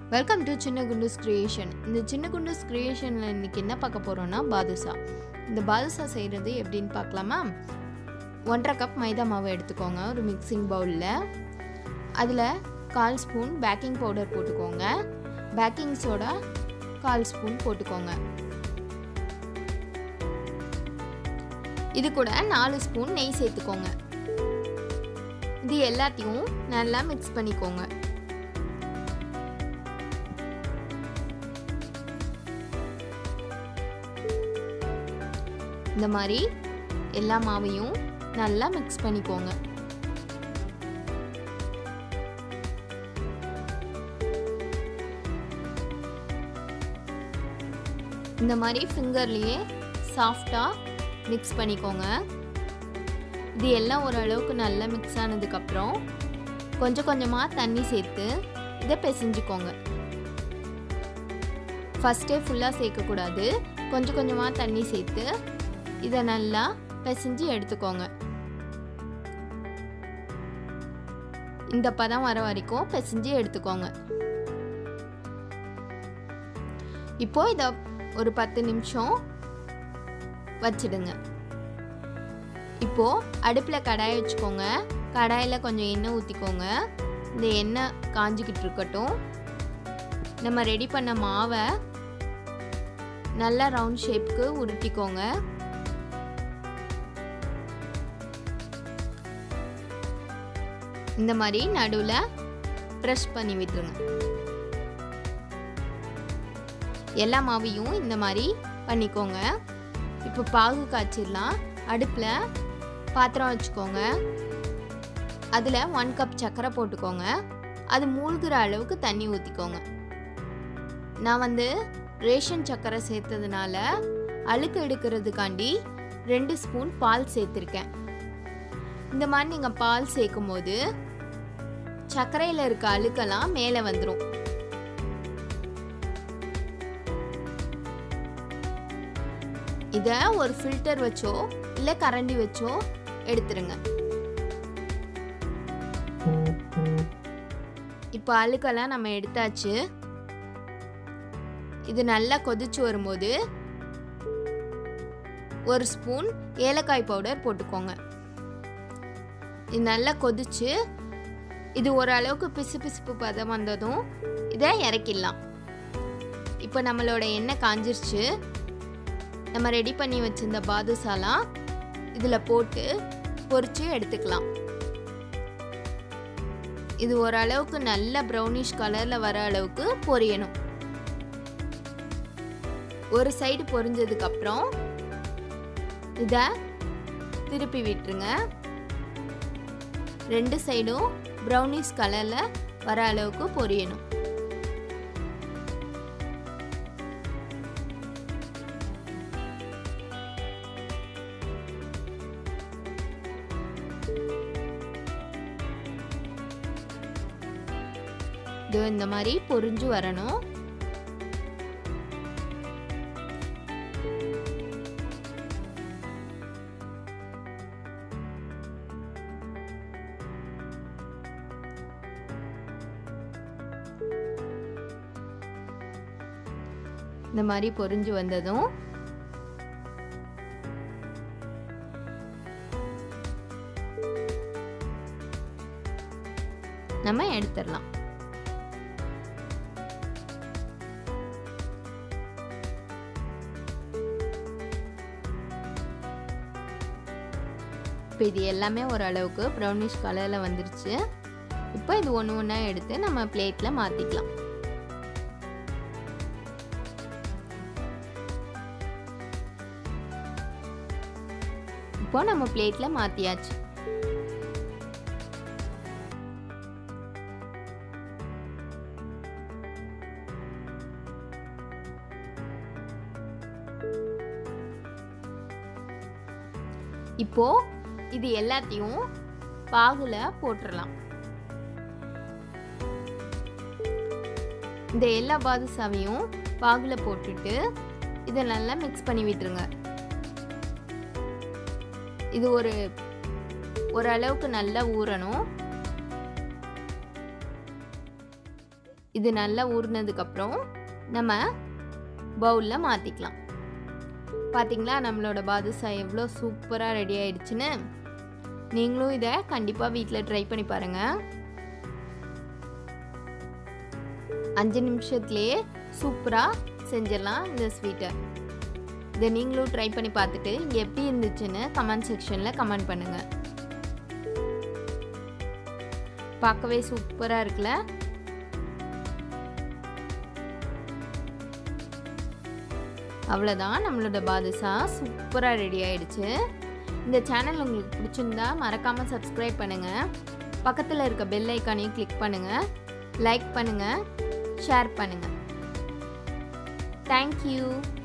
welcome to சின்ன Kunduz creation இந்த சின்ன குண்டூஸ் கிரியேஷனில் இன்னைக்கு என்ன பார்க்க போகிறோன்னா பாதுஷா இந்த பாதுஷா செய்கிறது எப்படின்னு பார்க்கலாமா ஒன்றரை கப் மைதா மாவு எடுத்துக்கோங்க ஒரு மிக்சிங் பவுலில் அதில் கால் ஸ்பூன் பேக்கிங் பவுடர் போட்டுக்கோங்க பேக்கிங் சோடா கால் ஸ்பூன் போட்டுக்கோங்க இது கூட நாலு ஸ்பூன் நெய் சேர்த்துக்கோங்க இது எல்லாத்தையும் நல்லா மிக்ஸ் பண்ணிக்கோங்க இந்த மாதிரி எல்லா மாவையும் நல்லா மிக்ஸ் பண்ணிக்கோங்க இந்த மாதிரி ஃபிங்கர்லேயே சாஃப்டாக மிக்ஸ் பண்ணிக்கோங்க இது எல்லாம் ஓரளவுக்கு நல்லா மிக்ஸ் ஆனதுக்கப்புறம் கொஞ்சம் கொஞ்சமாக தண்ணி சேர்த்து இதை பிசைஞ்சுக்கோங்க ஃபஸ்ட்டே ஃபுல்லாக சேர்க்கக்கூடாது கொஞ்சம் கொஞ்சமாக தண்ணி சேர்த்து இதை நல்லா பிசைஞ்சு எடுத்துக்கோங்க இந்த பதம் வர வரைக்கும் பிசைஞ்சு எடுத்துக்கோங்க இப்போ இதை ஒரு பத்து நிமிஷம் வச்சிடுங்க இப்போ அடுப்பில் கடாய் வச்சுக்கோங்க கடாயில் கொஞ்சம் எண்ணெய் ஊற்றிக்கோங்க இந்த எண்ணெய் காஞ்சிக்கிட்டு இருக்கட்டும் நம்ம ரெடி பண்ண மாவை நல்லா ரவுண்ட் ஷேப்க்கு உருட்டிக்கோங்க இந்த மாதிரி நடுவில் ப்ரெஷ் பண்ணி விட்டுருங்க எல்லா மாவையும் இந்த மாதிரி பண்ணிக்கோங்க இப்போ பாகு காய்ச்சிடலாம் அடுப்பில் பாத்திரம் வச்சுக்கோங்க அதில் ஒன் கப் சர்க்கரை போட்டுக்கோங்க அது மூழ்கிற அளவுக்கு தண்ணி ஊற்றிக்கோங்க நான் வந்து ரேஷன் சர்க்கரை சேர்த்ததுனால அழுக்கு எடுக்கிறதுக்காண்டி ரெண்டு ஸ்பூன் பால் சேர்த்துருக்கேன் இந்த மாதிரி நீங்கள் பால் சேர்க்கும் போது சர்க்கரையில் இருக்க அழுக்கெல்லாம் மேலே வந்துடும் இதை ஒரு ஃபில்டர் வச்சோ இல்லை கரண்டி வச்சோ எடுத்துருங்க இப்போ அழுக்கெல்லாம் நம்ம எடுத்தாச்சு இது நல்லா கொதிச்சு வரும்போது ஒரு ஸ்பூன் ஏலக்காய் பவுடர் போட்டுக்கோங்க இது நல்லா கொதிச்சு இது ஓரளவுக்கு பிசு பிசுப்பு பதம் வந்ததும் இதை இறக்கிடலாம் இப்போ நம்மளோட எண்ணெய் காஞ்சிருச்சு நம்ம ரெடி பண்ணி வச்சிருந்த பாதுசாலாம் இதில் போட்டு பொரிச்சு எடுத்துக்கலாம் இது ஓரளவுக்கு நல்ல ப்ரௌனிஷ் கலரில் வர அளவுக்கு பொரியணும் ஒரு சைடு பொரிஞ்சதுக்கப்புறம் இதை திருப்பி விட்டுருங்க ரெண்டு சைடும் ப்ரௌனிஷ் கலரில் வர அளவுக்கு பொரியணும் இது இந்த மாதிரி பொரிஞ்சு வரணும் இந்த மாதிரி பொரிஞ்சு வந்ததும் நம்ம எடுத்துடலாம் இப்போ இது எல்லாமே ஓரளவுக்கு ப்ரௌனிஷ் கலரில் வந்துருச்சு இப்போ இது ஒன்று ஒன்றா எடுத்து நம்ம பிளேட்டில் மாற்றிக்கலாம் இப்போ நம்ம பிளேட்டில் மாற்றியாச்சு இப்போ இது எல்லாத்தையும் பாகுல போட்டுடலாம் இந்த எல்லா பாதுசாவையும் பாகுல போட்டுட்டு இதை நல்லா மிக்ஸ் பண்ணி விட்டுருங்க இது ஒரு ஓரளவுக்கு நல்லா ஊறணும் இது நல்லா ஊறினதுக்கப்புறம் நம்ம பவுலில் மாற்றிக்கலாம் பார்த்தீங்களா நம்மளோட பாதுஷா எவ்வளோ சூப்பராக ரெடி ஆயிடுச்சுன்னு நீங்களும் இதை கண்டிப்பாக வீட்டில் ட்ரை பண்ணி பாருங்கள் அஞ்சு நிமிஷத்துலேயே சூப்பராக செஞ்சிடலாம் இந்த ஸ்வீட்டை இதை நீங்களும் ட்ரை பண்ணி பார்த்துட்டு எப்படி இருந்துச்சுன்னு கமெண்ட் செக்ஷனில் கமெண்ட் பண்ணுங்கள் பார்க்கவே சூப்பராக இருக்குல்ல அவ்வளோதான் நம்மளோட பாதுஷா சூப்பராக ரெடி ஆயிடுச்சு இந்த சேனல் உங்களுக்கு பிடிச்சிருந்தா மறக்காமல் சப்ஸ்கிரைப் பண்ணுங்கள் பக்கத்தில் இருக்க பெல் ஐக்கானையும் கிளிக் பண்ணுங்கள் லைக் பண்ணுங்கள் ஷேர் பண்ணுங்கள் தேங்க்யூ